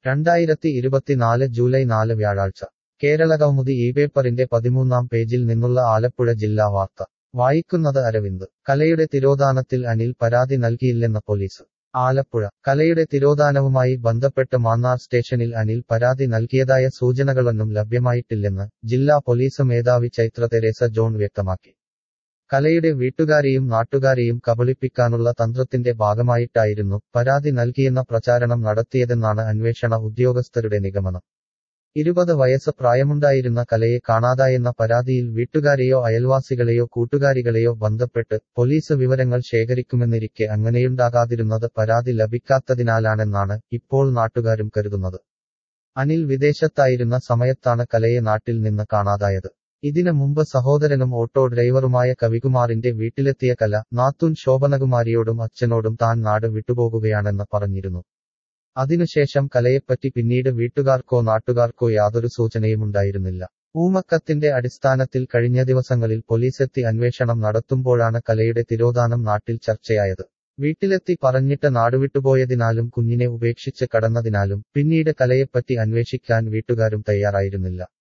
രണ്ടായിരത്തി ഇരുപത്തിനാല് ജൂലൈ നാല് വ്യാഴാഴ്ച കേരളകൗമുദി ഈ പേപ്പറിന്റെ പതിമൂന്നാം പേജിൽ നിന്നുള്ള ആലപ്പുഴ ജില്ലാ വാർത്ത വായിക്കുന്നത് അരവിന്ദ് കലയുടെ തിരോധാനത്തിൽ അനിൽ പരാതി നൽകിയില്ലെന്ന് പോലീസ് ആലപ്പുഴ കലയുടെ തിരോധാനവുമായി ബന്ധപ്പെട്ട് മാന്നാർ സ്റ്റേഷനിൽ അനിൽ പരാതി നൽകിയതായ സൂചനകളൊന്നും ലഭ്യമായിട്ടില്ലെന്ന് ജില്ലാ പോലീസ് മേധാവി ചൈത്ര തെരേസ ജോൺ വ്യക്തമാക്കി കലയുടെ വീട്ടുകാരെയും നാട്ടുകാരെയും കബളിപ്പിക്കാനുള്ള തന്ത്രത്തിന്റെ ഭാഗമായിട്ടായിരുന്നു പരാതി നൽകിയെന്ന പ്രചാരണം നടത്തിയതെന്നാണ് അന്വേഷണ ഉദ്യോഗസ്ഥരുടെ നിഗമനം ഇരുപത് വയസ്സ് പ്രായമുണ്ടായിരുന്ന കലയെ കാണാതായെന്ന പരാതിയിൽ വീട്ടുകാരെയോ അയൽവാസികളെയോ കൂട്ടുകാരികളെയോ ബന്ധപ്പെട്ട് പോലീസ് വിവരങ്ങൾ ശേഖരിക്കുമെന്നിരിക്കെ അങ്ങനെയുണ്ടാകാതിരുന്നത് പരാതി ലഭിക്കാത്തതിനാലാണെന്നാണ് ഇപ്പോൾ നാട്ടുകാരും കരുതുന്നത് അനിൽ വിദേശത്തായിരുന്ന സമയത്താണ് കലയെ നാട്ടിൽ നിന്ന് കാണാതായത് ഇതിനു മുമ്പ് സഹോദരനും ഓട്ടോ ഡ്രൈവറുമായ കവികുമാറിന്റെ വീട്ടിലെത്തിയ കല നാത്തൂൻ ശോഭനകുമാരിയോടും അച്ഛനോടും താൻ നാട് വിട്ടുപോകുകയാണെന്ന് പറഞ്ഞിരുന്നു അതിനുശേഷം കലയെപ്പറ്റി പിന്നീട് വീട്ടുകാർക്കോ നാട്ടുകാർക്കോ യാതൊരു സൂചനയുമുണ്ടായിരുന്നില്ല ഊമക്കത്തിന്റെ അടിസ്ഥാനത്തിൽ കഴിഞ്ഞ ദിവസങ്ങളിൽ പോലീസെത്തി അന്വേഷണം നടത്തുമ്പോഴാണ് കലയുടെ തിരോധാനം നാട്ടിൽ ചർച്ചയായത് വീട്ടിലെത്തി പറഞ്ഞിട്ട് നാടുവിട്ടുപോയതിനാലും കുഞ്ഞിനെ ഉപേക്ഷിച്ച് കടന്നതിനാലും പിന്നീട് കലയെപ്പറ്റി അന്വേഷിക്കാൻ വീട്ടുകാരും തയ്യാറായിരുന്നില്ല